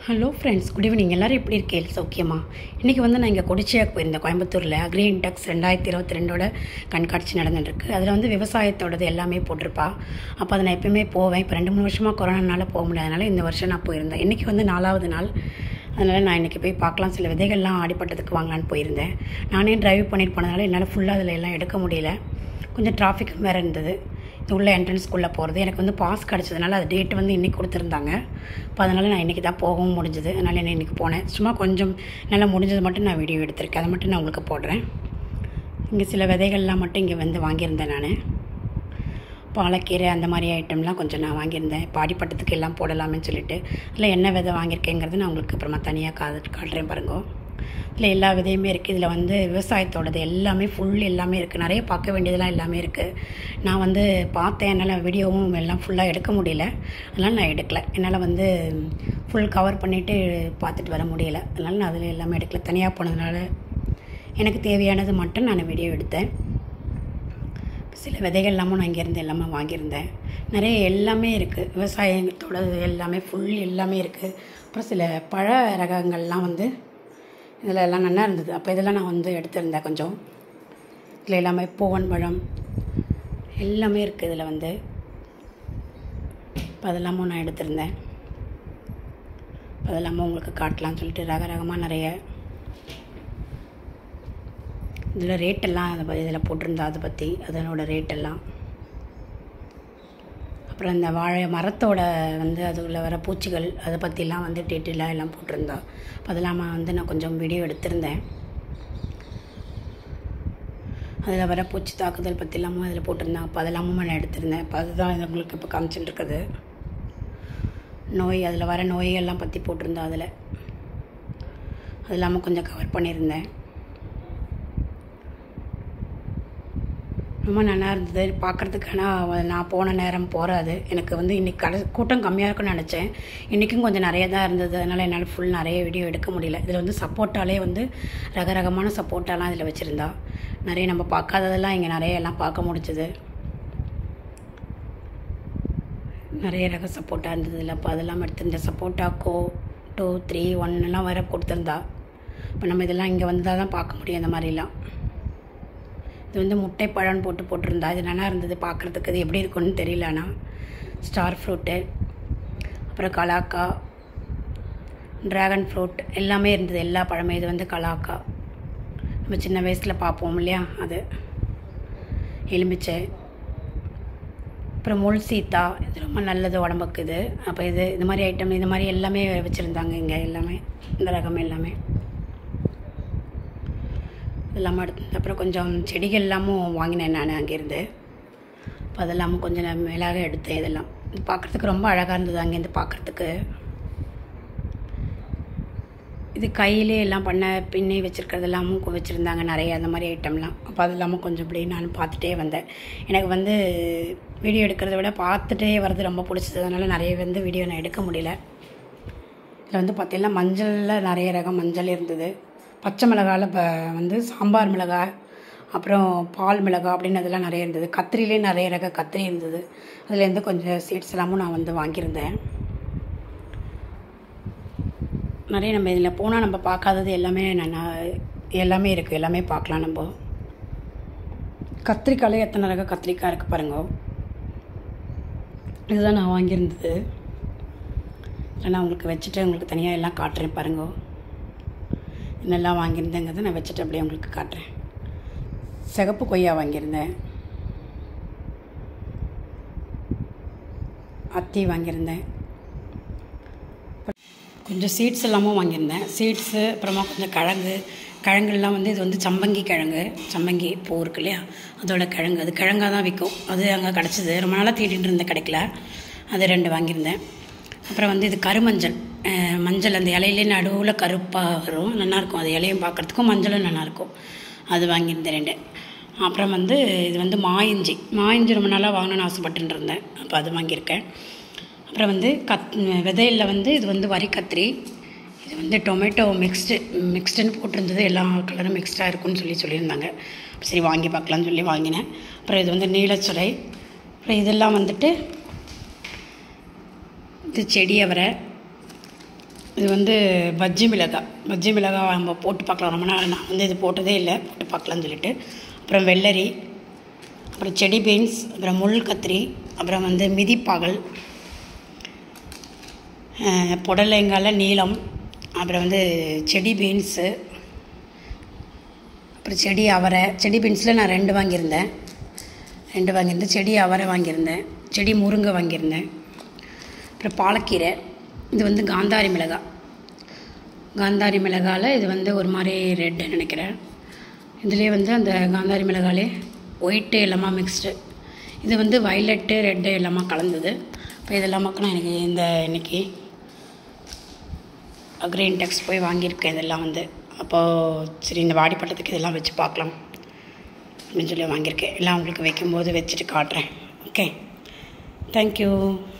hello friends good evening எல்லோரும் எப்படி இருக்கீங்க சௌக்கியமா இன்றைக்கி வந்து நான் இங்கே கொடிச்சியாக்கு போயிருந்தேன் கோயம்புத்தூரில் அக்ரி இன்டெக்ஸ் ரெண்டாயிரத்தி இருபத்தி ரெண்டோட கண்காட்சி நடந்துட்டுருக்கு அதில் வந்து விவசாயத்தோடது எல்லாமே போட்டிருப்பா அப்போ அதை நான் எப்பயுமே போவேன் இப்போ ரெண்டு மூணு வருஷமாக கொரோனானால போக முடியாதனால இந்த வருஷம் நான் போயிருந்தேன் இன்றைக்கி வந்து நாலாவது நாள் அதனால் நான் இன்றைக்கி போய் பார்க்கலாம் சில விதைகள்லாம் ஆடிப்பட்டதுக்கு வாங்கலான்னு போயிருந்தேன் நானே டிரைவ் பண்ணிட்டு போனதுனால என்னால் ஃபுல்லாக அதில் எல்லாம் எடுக்க முடியல கொஞ்சம் டிராஃபிக் வேறு இருந்தது இது உள்ள என்ட்ரன்ஸ்குள்ளே போகிறது எனக்கு வந்து பாஸ் கிடச்சதுனால அது டேட் வந்து இன்றைக்கி கொடுத்துருந்தாங்க இப்போ அதனால் நான் இன்றைக்கி தான் போகவும் முடிஞ்சது அதனால் என்ன இன்றைக்கி போனேன் சும்மா கொஞ்சம் நல்லா முடிஞ்சது மட்டும் நான் வீடியோ எடுத்திருக்கேன் அதை மட்டும் நான் உங்களுக்கு போடுறேன் இங்கே சில விதைகள்லாம் மட்டும் இங்கே வந்து வாங்கியிருந்தேன் நான் பாலக்கீரை அந்த மாதிரி ஐட்டம்லாம் கொஞ்சம் நான் வாங்கியிருந்தேன் பாடிப்பட்டத்துக்கு எல்லாம் போடலாமேன்னு சொல்லிட்டு அதில் என்ன விதை வாங்கியிருக்கேங்கிறது நான் உங்களுக்கு அப்புறமா தனியாக காது காட்டுறேன் பாருங்க இதில் எல்லா விதையுமே இருக்குது இதில் வந்து விவசாயத்தோடது எல்லாமே ஃபுல் எல்லாமே இருக்குது நிறைய பார்க்க வேண்டியதெல்லாம் எல்லாமே இருக்குது நான் வந்து பார்த்தேன் என்னால் வீடியோவும் எல்லாம் ஃபுல்லாக எடுக்க முடியல அதனால் நான் எடுக்கலை என்னால் வந்து ஃபுல் கவர் பண்ணிவிட்டு பார்த்துட்டு வர முடியல அதனால் நான் அதில் எல்லாமே எடுக்கல தனியாக போனதுனால எனக்கு தேவையானது மட்டும் நான் வீடியோ எடுத்தேன் சில விதைகள் எல்லாமும் நான் இங்கேருந்து எல்லாமே வாங்கியிருந்தேன் நிறைய எல்லாமே இருக்குது விவசாயத்தோட எல்லாமே ஃபுல் எல்லாமே இருக்குது அப்புறம் சில பழ ரகங்கள்லாம் வந்து இதில் எல்லாம் நல்லா இருந்தது அப்போ இதெல்லாம் நான் வந்து எடுத்திருந்தேன் கொஞ்சம் இதில் எல்லாமே பூவன் பழம் எல்லாமே இருக்குது இதில் வந்து இப்போ அதெல்லாமும் நான் எடுத்திருந்தேன் அதெல்லாமும் உங்களுக்கு காட்டலாம்னு சொல்லிட்டு ரக ரகமாக நிறைய இதில் ரேட்டெல்லாம் அதை பற்றி இதில் போட்டிருந்தா அதை பற்றி அதனோட ரேட்டெல்லாம் அப்புறம் இந்த வாழை மரத்தோட வந்து அதில் வர பூச்சிகள் அதை பற்றிலாம் வந்து டீட்டெயிலாக எல்லாம் போட்டிருந்தா அப்போ அதெல்லாம் வந்து நான் கொஞ்சம் வீடியோ எடுத்திருந்தேன் அதில் வர பூச்சி தாக்குதல் பற்றிலாமும் அதில் போட்டிருந்தேன் அப்போ அதெல்லாமும் நான் எடுத்திருந்தேன் அப்போ அதுதான் இது உங்களுக்கு இப்போ காமிச்சிட்டு இருக்குது நோய் அதில் வர நோயெல்லாம் பற்றி போட்டிருந்தா அதில் அது இல்லாமல் கொஞ்சம் கவர் பண்ணியிருந்தேன் ரொம்ப நல்லா இருந்தது பார்க்குறதுக்கு ஆனால் நான் போன நேரம் போகாது எனக்கு வந்து இன்றைக்கி கடை கூட்டம் கம்மியாக இருக்குன்னு நினச்சேன் இன்றைக்கும் கொஞ்சம் நிறைய தான் இருந்தது அதனால் என்னால் ஃபுல் நிறைய வீடியோ எடுக்க முடியல இதில் வந்து சப்போட்டாலே வந்து ரக ரகமான சப்போட்டாலாம் இதில் வச்சுருந்தா நிறைய நம்ம பார்க்காததெல்லாம் இங்கே நிறைய எல்லாம் பார்க்க முடிஞ்சது நிறைய ரக சப்போட்டா இருந்தது இல்லை அப்போ அதெல்லாம் எடுத்திருந்த சப்போட்டா கோ டூ த்ரீ ஒன்னுலாம் வேறு கொடுத்துருந்தா இப்போ நம்ம இதெல்லாம் இங்கே வந்தால் தான் பார்க்க முடியும் இந்த மாதிரிலாம் இது வந்து முட்டை பழம்னு போட்டு போட்டிருந்தா இது நல்லா இருந்தது பார்க்குறதுக்கு இது எப்படி இருக்குன்னு தெரியல ஆனால் ஸ்டார் ஃப்ரூட்டு அப்புறம் கலாக்கா ட்ராகன் ஃப்ரூட் எல்லாமே இருந்தது எல்லா பழமே இது வந்து கலாக்கா நம்ம சின்ன வயசில் பார்ப்போம் இல்லையா அது எலுமிச்சை அப்புறம் முள் சீத்தா இது ரொம்ப நல்லது உடம்புக்கு இது அப்போ இது இது மாதிரி ஐட்டம் இது மாதிரி எல்லாமே வச்சுருந்தாங்க இங்கே எல்லாமே இந்த ரகம் எல்லாமே இதெல்லாமல் எடுத்து அப்புறம் கொஞ்சம் செடிகள் எல்லாமும் வாங்கினேன் நான் அங்கேருந்து அப்போ அதெல்லாமும் கொஞ்சம் நான் மேலாக எடுத்தேன் இதெல்லாம் இது பார்க்குறதுக்கு ரொம்ப அழகாக இருந்தது அங்கேருந்து பார்க்குறதுக்கு இது கையிலே எல்லாம் பண்ண பின்னி வச்சுருக்கிறது எல்லாமும் வச்சுருந்தாங்க நிறைய அந்த மாதிரி ஐட்டம்லாம் அப்போ அது இல்லாமல் கொஞ்சம் இப்படி நான் பார்த்துட்டே வந்தேன் எனக்கு வந்து வீடியோ எடுக்கிறத விட பார்த்துட்டே வர்றது ரொம்ப பிடிச்சது அதனால் நிறைய வந்து வீடியோ நான் எடுக்க முடியல இதில் வந்து பார்த்தீங்கன்னா மஞ்சளில் நிறைய ரகம் மஞ்சள் இருந்தது பச்சை மிளகாயில் இப்போ வந்து சாம்பார் மிளகாய் அப்புறம் பால் மிளகாய் அப்படின்னு அதெல்லாம் நிறைய இருந்தது கத்திரிலே நிறைய ரக கத்திரி இருந்தது அதுலேருந்து கொஞ்சம் சீட்ஸ் எல்லாமும் நான் வந்து வாங்கியிருந்தேன் நிறைய நம்ம இதில் போனால் நம்ம பார்க்காதது எல்லாமே நான் எல்லாமே இருக்குது எல்லாமே பார்க்கலாம் நம்ம கத்திரிக்காயில் எத்தனை ரக கத்திரிக்காய் இருக்குது பாருங்க இதுதான் நான் வாங்கியிருந்தது இல்லை நான் உங்களுக்கு வச்சுட்டு உங்களுக்கு தனியாக எல்லாம் காட்டுறேன் பாருங்க என்னெல்லாம் வாங்கியிருந்தேங்கிறத நான் வச்சுட்டு அப்படியே உங்களுக்கு காட்டுறேன் சிகப்பு கொய்யா வாங்கியிருந்தேன் அத்தி வாங்கியிருந்தேன் கொஞ்சம் சீட்ஸ் எல்லாமும் வாங்கியிருந்தேன் சீட்ஸு அப்புறமா கொஞ்சம் கிழங்கு கிழங்குலாம் வந்து இது வந்து சம்பங்கி கிழங்கு சம்பங்கி பூ இருக்கு இல்லையா அதோட கிழங்கு அது கிழங்காக தான் விற்கும் அது அங்கே கிடச்சிது ரொம்ப நாளாக தேடிட்டு இருந்தேன் கிடைக்கல அது ரெண்டு வாங்கியிருந்தேன் அப்புறம் வந்து இது கருமஞ்சள் மஞ்சள் அந்த இலையிலே நடுவில் கருப்பாக வரும் நல்லாயிருக்கும் அது இலையும் பார்க்குறதுக்கும் மஞ்சளும் நல்லாயிருக்கும் அது வாங்கியிருந்தேன் ரெண்டு அப்புறம் வந்து இது வந்து மாயிஞ்சி மாயிஞ்சி ரொம்ப நாளாக வாங்கணும்னு ஆசைப்பட்டுன்னு இருந்தேன் அப்போ அது வாங்கியிருக்கேன் அப்புறம் வந்து கத் விதையில் வந்து இது வந்து வரி கத்திரி இது வந்து டொமேட்டோ மிக்ஸ்டு மிக்ஸ்டுன்னு போட்டிருந்தது எல்லா கலரும் மிக்ஸ்டாக இருக்குன்னு சொல்லி சொல்லியிருந்தாங்க சரி வாங்கி பார்க்கலான்னு சொல்லி வாங்கினேன் அப்புறம் இது வந்து நீலச்சுரை அப்புறம் இதெல்லாம் வந்துட்டு இது செடி அவரை இது வந்து பஜ்ஜி மிளகாய் பஜ்ஜி மிளகாய் நம்ம போட்டு பார்க்கலாம் ரொம்ப நாள் நான் வந்து இது போட்டதே இல்லை போட்டு பார்க்கலாம்னு சொல்லிட்டு அப்புறம் வெள்ளரி அப்புறம் செடி பீன்ஸ் அப்புறம் முள் கத்திரி அப்புறம் வந்து மிதிப்பாகல் அஹ், புடலங்கால நீளம் அப்புறம் வந்து செடி பீன்ஸு அப்புறம் செடி அவரை செடி பீன்ஸில் நான் ரெண்டு வாங்கியிருந்தேன் ரெண்டு வாங்கியிருந்தேன் செடி அவரை வாங்கியிருந்தேன் செடி முருங்கை வாங்கியிருந்தேன் அப்புறம் பாலக்கீரை இது வந்து காந்தாரி மிளகாய் காந்தாரி மிளகாயில் இது வந்து ஒரு மாதிரி ரெட்டு நினைக்கிறேன் இதுலேயே வந்து அந்த காந்தாரி மிளகாலே ஒயிட்டு எல்லாமே மிக்ஸ்டு இது வந்து வயலட்டு ரெட்டு எல்லாமே கலந்தது இப்போ இதெல்லாமே நான் எனக்கு இந்த இன்னைக்கு க்ரீன் டெக்ஸ் போய் வாங்கியிருக்கேன் இதெல்லாம் வந்து அப்போது சரி இந்த வாடிப்பட்டத்துக்கு இதெல்லாம் வச்சு பார்க்கலாம் அப்படின்னு சொல்லி வாங்கியிருக்கேன் எல்லாம் உங்களுக்கு வைக்கும்போது வச்சுட்டு காட்டுறேன் ஓகே தேங்க்யூ